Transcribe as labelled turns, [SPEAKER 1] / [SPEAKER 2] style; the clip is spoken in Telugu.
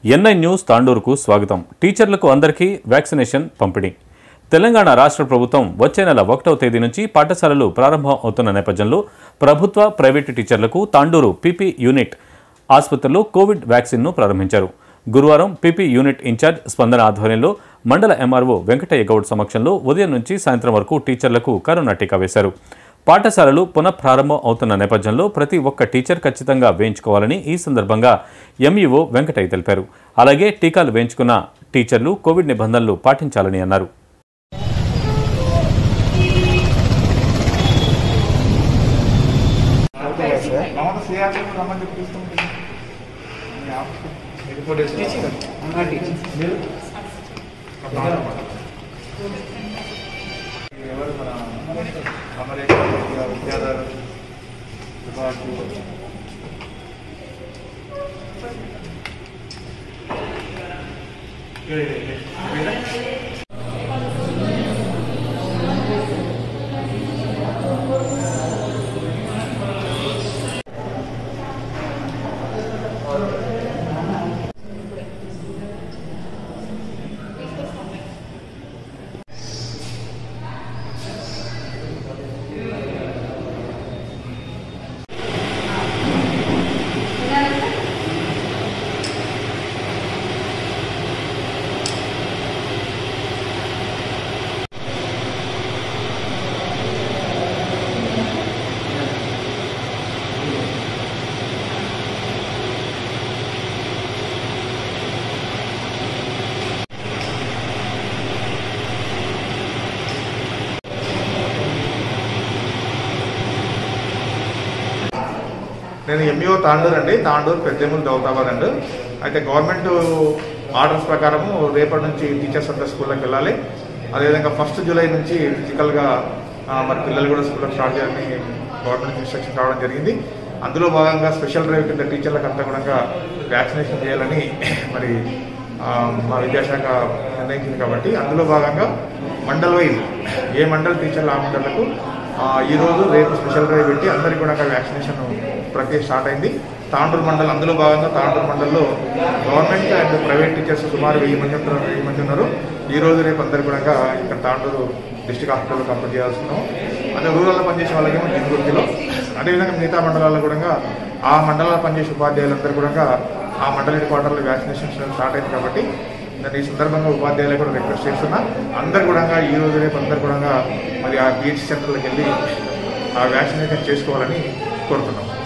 [SPEAKER 1] ఎన్ఐ న్యూస్ తాండూరుకు స్వాగతం టీచర్లకు అందరికీ వ్యాక్సినేషన్ పంపిణీ తెలంగాణ రాష్ట్ర ప్రభుత్వం వచ్చే నెల ఒకటవ తేదీ నుంచి పాఠశాలలు ప్రారంభం అవుతున్న నేపథ్యంలో ప్రభుత్వ ప్రైవేటు టీచర్లకు తాండూరు పీపీ యూనిట్ ఆసుపత్రిలో కోవిడ్ వ్యాక్సిన్ను ప్రారంభించారు గురువారం పీపీ యూనిట్ ఇన్ఛార్జ్ స్పందన ఆధ్వర్యంలో మండల ఎంఆర్ఓ వెంకటయ్య గౌడ్ సమక్షంలో ఉదయం నుంచి సాయంత్రం వరకు టీచర్లకు కరోనా టీకా వేశారు పాఠశాలలు పునఃప్రారంభం అవుతున్న నేపథ్యంలో ప్రతి ఒక్క టీచర్ ఖచ్చితంగా వేయించుకోవాలని ఈ సందర్భంగా ఎంఈఓ వెంకటయ్య తెలిపారు అలాగే టీకాలు వేయించుకున్న టీచర్లు కోవిడ్ నిబంధనలు పాటించాలని అన్నారు
[SPEAKER 2] మామూలు సిఆర్టీ రమ్మని చెప్పి తీసుకుంటుంది మీ ఆఫీస్కి రిపోర్ట్ చేసి మీరు ఎవరు మన అమరేష్ విద్యాధర్ సుభాష్ నేను ఎంఈఓ తాండూరు అండి తాండూరు పెద్దెములు దౌతాబాద్ అండి అయితే గవర్నమెంట్ ఆర్డర్స్ ప్రకారము రేపటి నుంచి టీచర్స్ అంతా స్కూల్లోకి వెళ్ళాలి అదేవిధంగా ఫస్ట్ జూలై నుంచి ఫిజికల్గా ఆ, మరి పిల్లలు కూడా స్కూల్కి స్టార్ట్ చేయాలని గవర్నమెంట్ ఇన్స్ట్రక్షన్ రావడం జరిగింది అందులో భాగంగా స్పెషల్ డ్రైవ్ కింద టీచర్లకు అంతా కూడా వ్యాక్సినేషన్ చేయాలని మరి ఆ, మా విద్యాశాఖ నిర్ణయించింది కాబట్టి అందులో భాగంగా మండల్ వైజ్ ఏ మండల్ టీచర్లు ఆ మండలకు ఆ, ఈ రోజు రేపు స్పెషల్ డ్రైవ్ పెట్టి అందరికీ కూడా వ్యాక్సినేషన్ ప్రక్రియ స్టార్ట్ అయింది తాండూరు మండల్ అందులో భాగంగా తాండూరు మండల్లో గవర్నమెంట్ అండ్ ప్రైవేట్ టీచర్స్ సుమారు వెయ్యి మంది ఉంటారు వెయ్యి మంది ఉన్నారు ఈ రోజు రేపు అందరికీ కూడా ఇక్కడ తాండూరు డిస్టిక్ హాస్పిటల్లో కంప్లీట్ చేయాల్సినాం అదే రూరల్లో పనిచేసే వాళ్ళకేమో జింగుర్తిలో అదేవిధంగా మిగతా మండలాల్లో కూడా ఆ మండలాల్లో పనిచేసే ఉపాధ్యాయులందరూ కూడా ఆ మండల హెడ్ క్వార్టర్లో వ్యాక్సినేషన్ స్టార్ట్ అయింది కాబట్టి నేను ఈ సందర్భంగా ఉపాధ్యాయులు కూడా రిక్వెస్ట్ చేస్తున్నా అందరు కూడా ఈ రోజు రేపు అందరు కూడా మరి ఆ పిహెచ్ సెంటర్లకు వెళ్ళి ఆ వ్యాక్సినేషన్ చేసుకోవాలని కోరుతున్నాం